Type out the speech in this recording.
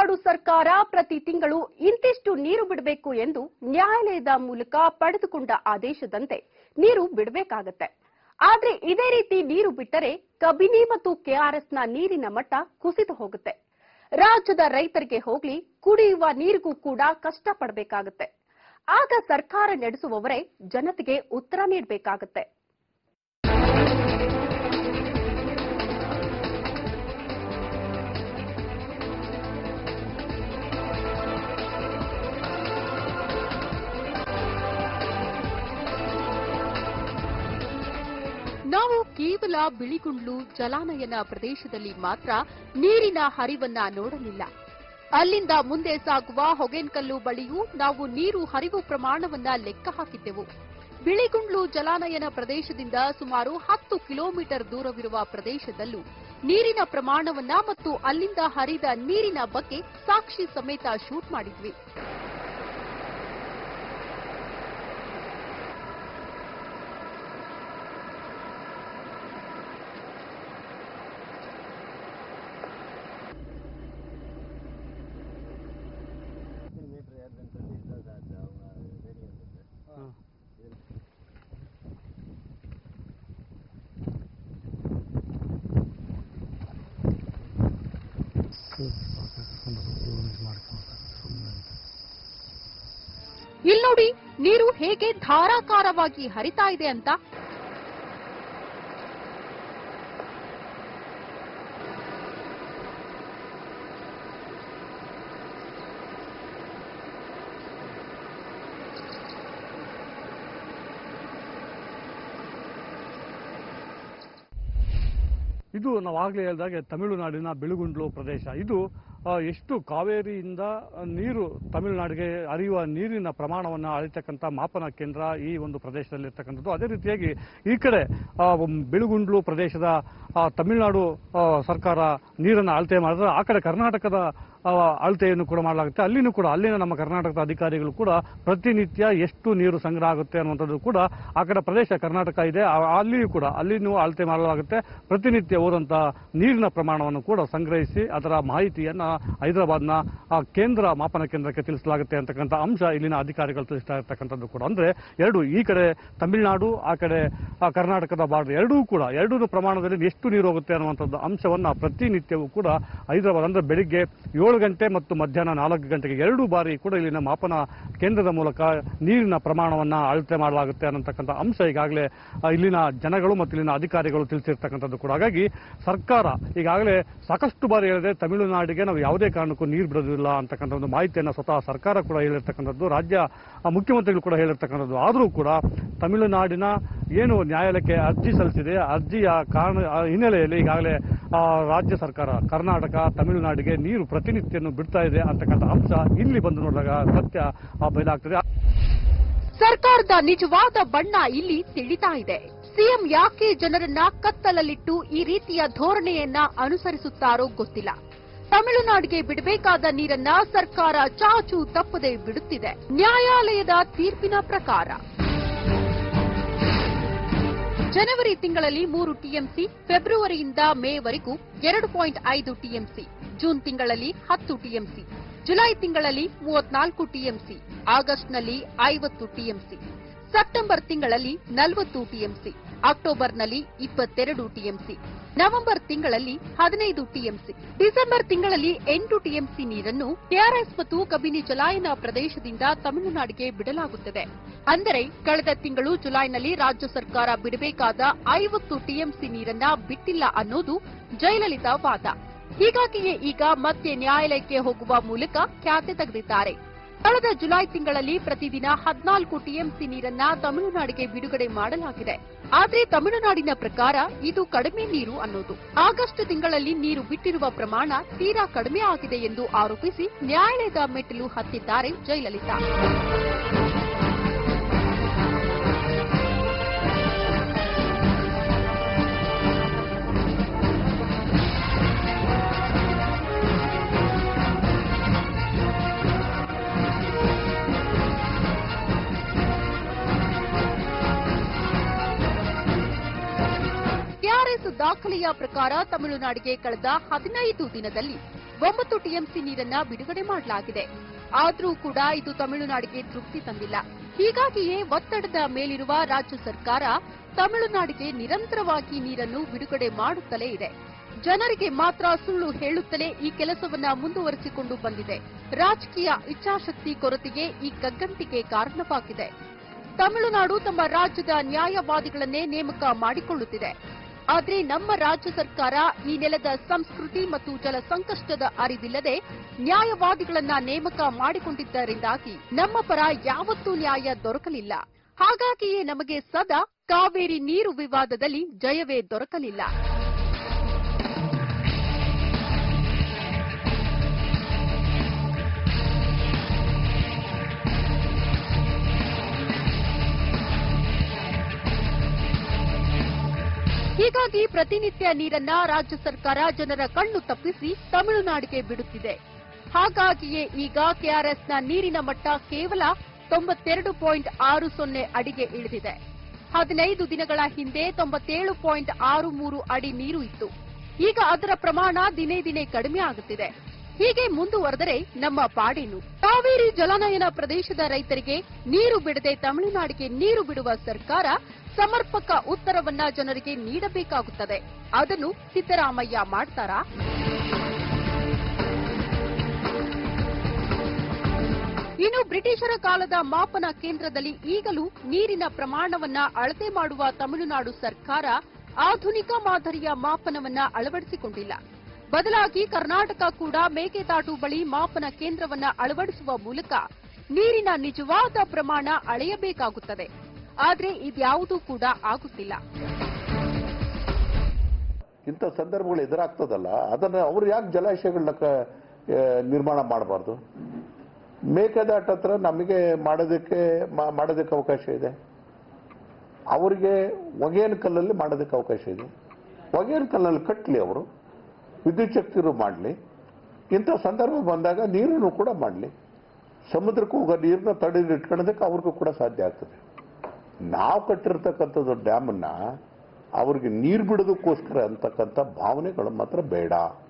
ತಮಿಳುನಾಡು ಸರ್ಕಾರ ಪ್ರತಿ ತಿಂಗಳು ಇಂತಿಷ್ಟು ನೀರು ಬಿಡಬೇಕು ಎಂದು ನ್ಯಾಯಾಲಯದ ಮೂಲಕ ಪಡೆದುಕೊಂಡ ಆದೇಶದಂತೆ ನೀರು ಬಿಡಬೇಕಾಗತ್ತೆ ಆದ್ರೆ ಇದೇ ರೀತಿ ನೀರು ಬಿಟ್ಟರೆ ಕಬಿನಿ ಮತ್ತು ಕೆಆರ್ಎಸ್ನ ನೀರಿನ ಮಟ್ಟ ಕುಸಿದು ಹೋಗುತ್ತೆ ರಾಜ್ಯದ ರೈತರಿಗೆ ಹೋಗ್ಲಿ ಕುಡಿಯುವ ನೀರಿಗೂ ಕೂಡ ಕಷ್ಟ ಪಡಬೇಕಾಗತ್ತೆ ಆಗ ಸರ್ಕಾರ ನಡೆಸುವವರೇ ಜನತೆಗೆ ಉತ್ತರ ನೀಡಬೇಕಾಗತ್ತೆ ನಾವು ಕೇವಲ ಬಿಳಿಗುಂಡ್ಲು ಜಲಾನಯನ ಪ್ರದೇಶದಲ್ಲಿ ಮಾತ್ರ ನೀರಿನ ಹರಿವನ್ನ ನೋಡಲಿಲ್ಲ ಅಲ್ಲಿಂದ ಮುಂದೆ ಸಾಗುವ ಹೊಗೇನ್ಕಲ್ಲು ಬಳಿಯೂ ನಾವು ನೀರು ಹರಿವು ಪ್ರಮಾಣವನ್ನ ಲೆಕ್ಕ ಹಾಕಿದ್ದೆವು ಬಿಳಿಗುಂಡ್ಲು ಜಲಾನಯನ ಪ್ರದೇಶದಿಂದ ಸುಮಾರು ಹತ್ತು ಕಿಲೋಮೀಟರ್ ದೂರವಿರುವ ಪ್ರದೇಶದಲ್ಲೂ ನೀರಿನ ಪ್ರಮಾಣವನ್ನ ಮತ್ತು ಅಲ್ಲಿಂದ ಹರಿದ ನೀರಿನ ಬಗ್ಗೆ ಸಾಕ್ಷಿ ಸಮೇತ ಶೂಟ್ ಮಾಡಿದ್ವಿ ಮೀಟರ್ ಎರಡು ಗಂಟೆ ಇದ್ದದ್ದು ರೆಡಿ ಇರ್ತದೆ ಇಲ್ಲಿ ನೋಡಿ ನೀರು ಹೇಗೆ ಧಾರಾಕಾರವಾಗಿ ಹರಿತಾ ಇದೆ ಅಂತ ಇದು ನಾವು ಆಗಲೇ ಹೇಳಿದಾಗೆ ತಮಿಳುನಾಡಿನ ಬೆಳುಗುಂಡ್ಲು ಪ್ರದೇಶ ಇದು ಆ, ಎಷ್ಟು ಕಾವೇರಿಯಿಂದ ಆ, ನೀರು ತಮಿಳುನಾಡಿಗೆ ಹರಿಯುವ ನೀರಿನ ಪ್ರಮಾಣವನ್ನು ಅಳಿತಕ್ಕಂಥ ಮಾಪನ ಕೇಂದ್ರ ಈ ಒಂದು ಪ್ರದೇಶದಲ್ಲಿ ಇರ್ತಕ್ಕಂಥದ್ದು ಅದೇ ರೀತಿಯಾಗಿ ಈ ಕಡೆ ಆ, ಒಂದು ಬೆಳುಗುಂಡ್ಲು ಪ್ರದೇಶದ ಆ, ತಮಿಳುನಾಡು ಆ, ಸರ್ಕಾರ ನೀರನ್ನು ಅಳತೆ ಮಾಡಿದ್ರೆ ಆ ಕಡೆ ಕರ್ನಾಟಕದ ಆ, ಅಳತೆಯನ್ನು ಕೂಡ ಮಾಡಲಾಗುತ್ತೆ ಅಲ್ಲಿನೂ ಕೂಡ ಅಲ್ಲಿನ ನಮ್ಮ ಕರ್ನಾಟಕದ ಅಧಿಕಾರಿಗಳು ಕೂಡ ಪ್ರತಿನಿತ್ಯ ಎಷ್ಟು ನೀರು ಸಂಗ್ರಹ ಆಗುತ್ತೆ ಅನ್ನುವಂಥದ್ದು ಕೂಡ ಆ ಕಡೆ ಪ್ರದೇಶ ಕರ್ನಾಟಕ ಇದೆ ಆ- ಅಲ್ಲಿಯೂ ಕೂಡ ಅಲ್ಲಿನೂ ಅಳತೆ ಮಾಡಲಾಗುತ್ತೆ ಪ್ರತಿನಿತ್ಯ ಹೋದಂಥ ನೀರಿನ ಪ್ರಮಾಣವನ್ನು ಕೂಡ ಸಂಗ್ರಹಿಸಿ ಅದರ ಮಾಹಿತಿಯನ್ನ ಹೈದರಾಬಾದ್ನ ಆ ಕೇಂದ್ರ ಮಾಪನ ಕೇಂದ್ರಕ್ಕೆ ತಿಳಿಸಲಾಗುತ್ತೆ ಅಂತಕ್ಕಂಥ ಅಂಶ ಇಲ್ಲಿನ ಅಧಿಕಾರಿಗಳು ತಿಳಿಸ್ತಾ ಇರ್ತಕ್ಕಂಥದ್ದು ಕೂಡ ಅಂದ್ರೆ ಎರಡು ಈ ಕಡೆ ತಮಿಳುನಾಡು ಆ ಕಡೆ ಆ ಕರ್ನಾಟಕದ ಬಾರ್ಡರ್ ಎರಡೂ ಕೂಡ ಎರಡೂ ಪ್ರಮಾಣದಲ್ಲಿ ಎಷ್ಟು ನೀರು ಹೋಗುತ್ತೆ ಅನ್ನುವಂಥದ್ದು ಅಂಶವನ್ನ ಪ್ರತಿನಿತ್ಯವೂ ಕೂಡ ಹೈದರಾಬಾದ್ ಅಂದ್ರೆ ಬೆಳಿಗ್ಗೆ ಏಳು ಗಂಟೆ ಮತ್ತು ಮಧ್ಯಾಹ್ನ ನಾಲ್ಕು ಗಂಟೆಗೆ ಎರಡು ಬಾರಿ ಕೂಡ ಇಲ್ಲಿನ ಮಾಪನ ಕೇಂದ್ರದ ಮೂಲಕ ನೀರಿನ ಪ್ರಮಾಣವನ್ನ ಅಳತೆ ಮಾಡಲಾಗುತ್ತೆ ಅನ್ನತಕ್ಕಂಥ ಅಂಶ ಈಗಾಗಲೇ ಆ, ಇಲ್ಲಿನ ಜನಗಳು ಮತ್ತು ಇಲ್ಲಿನ ಅಧಿಕಾರಿಗಳು ತಿಳಿಸಿರ್ತಕ್ಕಂಥದ್ದು ಕೂಡ ಹಾಗಾಗಿ ಸರ್ಕಾರ ಈಗಾಗಲೇ ಸಾಕಷ್ಟು ಬಾರಿ ಹೇಳಿದೆ ತಮಿಳುನಾಡಿಗೆ ನಾವು ಯಾವುದೇ ಕಾರಣಕ್ಕೂ ನೀರು ಬಿಡೋದಿಲ್ಲ ಅಂತಕ್ಕಂಥ ಒಂದು ಮಾಹಿತಿಯನ್ನು ಸ್ವತಃ ಸರ್ಕಾರ ಕೂಡ ಹೇಳಿರ್ತಕ್ಕಂಥದ್ದು ರಾಜ್ಯ ಆ, ಮುಖ್ಯಮಂತ್ರಿಗಳು ಕೂಡ ಹೇಳಿರ್ತಕ್ಕಂಥದ್ದು ಆದರೂ ಕೂಡ ತಮಿಳುನಾಡಿನ ಏನು ನ್ಯಾಯಾಲಯಕ್ಕೆ ಅರ್ಜಿ ಸಲ್ಲಿಸಿದೆ ಅರ್ಜಿಯ ಕಾರಣ ಆ ಹಿನ್ನೆಲೆಯಲ್ಲಿ ಈಗಾಗಲೇ ಆ, ರಾಜ್ಯ ಸರ್ಕಾರ ಕರ್ನಾಟಕ ತಮಿಳುನಾಡಿಗೆ ನೀರು ಪ್ರತಿನಿತ್ಯವನ್ನು ಬಿಡ್ತಾ ಇದೆ ಅಂತಕ್ಕಂಥ ಅಂಶ ಇಲ್ಲಿ ಬಂದು ನೋಡಿದಾಗ ಸತ್ಯ ಆ, ಬಯಲಾಗ್ತದೆ ಸರ್ಕಾರದ ನಿಜವಾದ ಬಣ್ಣ ಇಲ್ಲಿ ತಿಳಿತಾ ಇದೆ ಸಿಎಂ ಯಾಕೆ ಜನರನ್ನ ಕತ್ತಲಲ್ಲಿಟ್ಟು ಈ ರೀತಿಯ ಧೋರಣೆಯನ್ನ ಅನುಸರಿಸುತ್ತಾರೋ ಗೊತ್ತಿಲ್ಲ ತಮಿಳುನಾಡಿಗೆ ಬಿಡಬೇಕಾದ ನೀರನ್ನ ಸರ್ಕಾರ ಚಾಚು ತಪ್ಪದೆ ಬಿಡುತ್ತಿದೆ ನ್ಯಾಯಾಲಯದ ತೀರ್ಪಿನ ಪ್ರಕಾರ ಜನವರಿ ತಿಂಗಳಲ್ಲಿ ಮೂರು ಟಿಎಂಸಿ ಫೆಬ್ರವರಿಯಿಂದ ಮೇವರೆಗೂ ಎರಡು ಪಾಯಿಂಟ್ ಐದು ಟಿಎಂಸಿ ಜೂನ್ ತಿಂಗಳಲ್ಲಿ ಹತ್ತು ಟಿಎಂಸಿ ಜುಲೈ ತಿಂಗಳಲ್ಲಿ ಮೂವತ್ನಾಲ್ಕು ಟಿಎಂಸಿ ಆಗಸ್ಟ್ನಲ್ಲಿ ಐವತ್ತು ಟಿಎಂಸಿ ಸೆಪ್ಟೆಂಬರ್ ತಿಂಗಳಲ್ಲಿ ನಲವತ್ತು ಟಿಎಂಸಿ ಅಕ್ಟೋಬರ್ನಲ್ಲಿ ಇಪ್ಪತ್ತೆರಡು ಟಿಎಂಸಿ ನವೆಂಬರ್ ತಿಂಗಳಲ್ಲಿ ಹದಿನೈದು ಟಿಎಂಸಿ ಡಿಸೆಂಬರ್ ತಿಂಗಳಲ್ಲಿ ಎಂಟು ಟಿಎಂಸಿ ನೀರನ್ನು ಕೆಆರ್ಎಸ್ ಮತ್ತು ಕಬಿನಿ ಜಲಾಯನ ಪ್ರದೇಶದಿಂದ ತಮಿಳುನಾಡಿಗೆ ಬಿಡಲಾಗುತ್ತದೆ ಅಂದರೆ ಕಳೆದ ತಿಂಗಳು ಜುಲೈನಲ್ಲಿ ರಾಜ್ಯ ಸರ್ಕಾರ ಬಿಡಬೇಕಾದ ಐವತ್ತು ಟಿಎಂಸಿ ನೀರನ್ನ ಬಿಟ್ಟಿಲ್ಲ ಅನ್ನೋದು ಜಯಲಲಿತಾ ವಾದ ಹೀಗಾಗಿಯೇ ಈಗ ಮತ್ತೆ ನ್ಯಾಯಾಲಯಕ್ಕೆ ಹೋಗುವ ಮೂಲಕ ಖ್ಯಾತೆ ತೆಗೆದಿದ್ದಾರೆ ಕಳೆದ ಜುಲೈ ತಿಂಗಳಲ್ಲಿ ಪ್ರತಿದಿನ ಹದಿನಾಲ್ಕು ಟಿಎಂಸಿ ನೀರನ್ನ ತಮಿಳುನಾಡಿಗೆ ಬಿಡುಗಡೆ ಮಾಡಲಾಗಿದೆ ಆದ್ರೆ ತಮಿಳುನಾಡಿನ ಪ್ರಕಾರ ಇದು ಕಡಿಮೆ ನೀರು ಅನ್ನೋದು ಆಗಸ್ಟ್ ತಿಂಗಳಲ್ಲಿ ನೀರು ಬಿಟ್ಟಿರುವ ಪ್ರಮಾಣ ತೀರಾ ಕಡಿಮೆ ಆಗಿದೆ ಎಂದು ಆರೋಪಿಸಿ ನ್ಯಾಯಾಲಯದ ಮೆಟ್ಟಿಲು ಹತ್ತಿದ್ದಾರೆ ಜಯಲಲಿತಾ ಕೆಆರ್ಎಸ್ ದಾಖಲೆಯ ಪ್ರಕಾರ ತಮಿಳುನಾಡಿಗೆ ಕಳೆದ ಹದಿನೈದು ದಿನದಲ್ಲಿ ಒಂಬತ್ತು ಟಿಎಂಸಿ ನೀರನ್ನ ಬಿಡುಗಡೆ ಮಾಡಲಾಗಿದೆ ಆದರೂ ಕೂಡ ಇದು ತಮಿಳುನಾಡಿಗೆ ತೃಪ್ತಿ ತಂದಿಲ್ಲ ಹೀಗಾಗಿಯೇ ಒತ್ತಡದ ಮೇಲಿರುವ ರಾಜ್ಯ ಸರ್ಕಾರ ತಮಿಳುನಾಡಿಗೆ ನಿರಂತರವಾಗಿ ನೀರನ್ನು ಬಿಡುಗಡೆ ಮಾಡುತ್ತಲೇ ಇದೆ ಜನರಿಗೆ ಮಾತ್ರ ಸುಳ್ಳು ಹೇಳುತ್ತಲೇ ಈ ಕೆಲಸವನ್ನ ಮುಂದುವರಿಸಿಕೊಂಡು ಬಂದಿದೆ ರಾಜಕೀಯ ಇಚ್ಛಾಶಕ್ತಿ ಕೊರತೆಗೆ ಈ ಕಗ್ಗಂಟಿಗೆ ಕಾರಣವಾಗಿದೆ ತಮಿಳುನಾಡು ತಮ್ಮ ರಾಜ್ಯದ ನ್ಯಾಯವಾದಿಗಳನ್ನೇ ನೇಮಕ ಮಾಡಿಕೊಳ್ಳುತ್ತಿದೆ ಆದರೆ ನಮ್ಮ ರಾಜ್ಯ ಸರ್ಕಾರ ಈ ನೆಲದ ಸಂಸ್ಕೃತಿ ಮತ್ತು ಜಲ ಸಂಕಷ್ಟದ ಅರಿವಿಲ್ಲದೆ ನ್ಯಾಯವಾದಿಗಳನ್ನ ನೇಮಕ ಮಾಡಿಕೊಂಡಿದ್ದರಿಂದಾಗಿ ನಮ್ಮ ಪರ ಯಾವತ್ತೂ ನ್ಯಾಯ ದೊರಕಲಿಲ್ಲ ಹಾಗಾಗಿಯೇ ನಮಗೆ ಸದಾ ಕಾವೇರಿ ನೀರು ವಿವಾದದಲ್ಲಿ ಜಯವೇ ದೊರಕಲಿಲ್ಲ ಹೀಗಾಗಿ ಪ್ರತಿನಿತ್ಯ ನೀರನ್ನ ರಾಜ್ಯ ಸರ್ಕಾರ ಜನರ ಕಣ್ಣು ತಪ್ಪಿಸಿ ತಮಿಳುನಾಡಿಗೆ ಬಿಡುತ್ತಿದೆ ಹಾಗಾಗಿಯೇ ಈಗ ಕೆಆರ್ಎಸ್ನ ನೀರಿನ ಮಟ್ಟ ಕೇವಲ ತೊಂಬತ್ತೆರಡು ಪಾಯಿಂಟ್ ಆರು ಸೊನ್ನೆ ಅಡಿಗೆ ಇಳಿದಿದೆ ಹದಿನೈದು ದಿನಗಳ ಹಿಂದೆ ತೊಂಬತ್ತೇಳು ಪಾಯಿಂಟ್ ಆರು ಮೂರು ಅಡಿ ನೀರು ಇತ್ತು ಈಗ ಅದರ ಪ್ರಮಾಣ ದಿನೇ ದಿನೇ ಕಡಿಮೆ ಆಗುತ್ತಿದೆ ಹೀಗೆ ಮುಂದುವರೆದರೆ ನಮ್ಮ ಪಾಡೇನು ಕಾವೇರಿ ಜಲಾನಯನ ಪ್ರದೇಶದ ರೈತರಿಗೆ ನೀರು ಬಿಡದೆ ತಮಿಳುನಾಡಿಗೆ ನೀರು ಬಿಡುವ ಸರ್ಕಾರ ಸಮರ್ಪಕ ಉತ್ತರವನ್ನ ಜನರಿಗೆ ನೀಡಬೇಕಾಗುತ್ತದೆ ಅದನ್ನು ಸಿದ್ದರಾಮಯ್ಯ ಮಾಡ್ತಾರಾ ಇನ್ನು ಬ್ರಿಟಿಷರ ಕಾಲದ ಮಾಪನ ಕೇಂದ್ರದಲ್ಲಿ ಈಗಲೂ ನೀರಿನ ಪ್ರಮಾಣವನ್ನ ಅಳತೆ ಮಾಡುವ ತಮಿಳುನಾಡು ಸರ್ಕಾರ ಆಧುನಿಕ ಮಾದರಿಯ ಮಾಪನವನ್ನ ಅಳವಡಿಸಿಕೊಂಡಿಲ್ಲ ಬದಲಾಗಿ ಕರ್ನಾಟಕ ಕೂಡ ಮೇಕೆದಾಟು ಬಳಿ ಮಾಪನ ಕೇಂದ್ರವನ್ನ ಅಳವಡಿಸುವ ಮೂಲಕ ನೀರಿನ ನಿಜವಾದ ಪ್ರಮಾಣ ಅಳೆಯಬೇಕಾಗುತ್ತದೆ ಆದರೆ ಇದ್ಯಾವುದೂ ಕೂಡ ಆಗುತ್ತಿಲ್ಲ ಇಂಥ ಸಂದರ್ಭಗಳು ಎದುರಾಗ್ತದಲ್ಲ ಅದನ್ನು ಅವ್ರು ಯಾಕೆ ಜಲಾಶಯಗಳನ್ನ ಕ- ಆ, ನಿರ್ಮಾಣ ಮಾಡಬಾರ್ದು ಮೇಕೆದಾಟ ಹತ್ರ ನಮಗೆ ಮಾಡೋದಕ್ಕೆ ಮಾ- ಮಾಡೋದಕ್ಕೆ ಅವಕಾಶ ಇದೆ ಅವರಿಗೆ ಒಗೇನ್ ಕಲ್ಲಲ್ಲಿ ಮಾಡೋದಕ್ಕೆ ಅವಕಾಶ ಇದೆ ಒಗೇನ್ ಕಲ್ಲಲ್ಲಿ ಕಟ್ಟಲಿ ಅವರು ವಿದ್ಯುತ್ ಶಕ್ತಿರು ಮಾಡಲಿ ಇಂಥ ಸಂದರ್ಭ ಬಂದಾಗ ನೀರನ್ನು ಕೂಡ ಮಾಡಲಿ ಸಮುದ್ರಕ್ಕೂ ಹೋಗೋ ನೀರನ್ನ ತಡೆದು ಇಟ್ಕೊಳ್ಳೋದಕ್ಕೆ ಅವ್ರಿಗೂ ಕೂಡ ಸಾಧ್ಯ ಆಗ್ತದೆ ನಾವು ಕಟ್ಟಿರ್ತಕ್ಕಂಥದ್ದು ಡ್ಯಾಮನ್ನ ಅವ್ರಿಗೆ ನೀರು ಬಿಡೋದಕ್ಕೋಸ್ಕರ ಅಂತಕ್ಕಂಥ ಭಾವನೆಗಳು ಮಾತ್ರ ಬೇಡ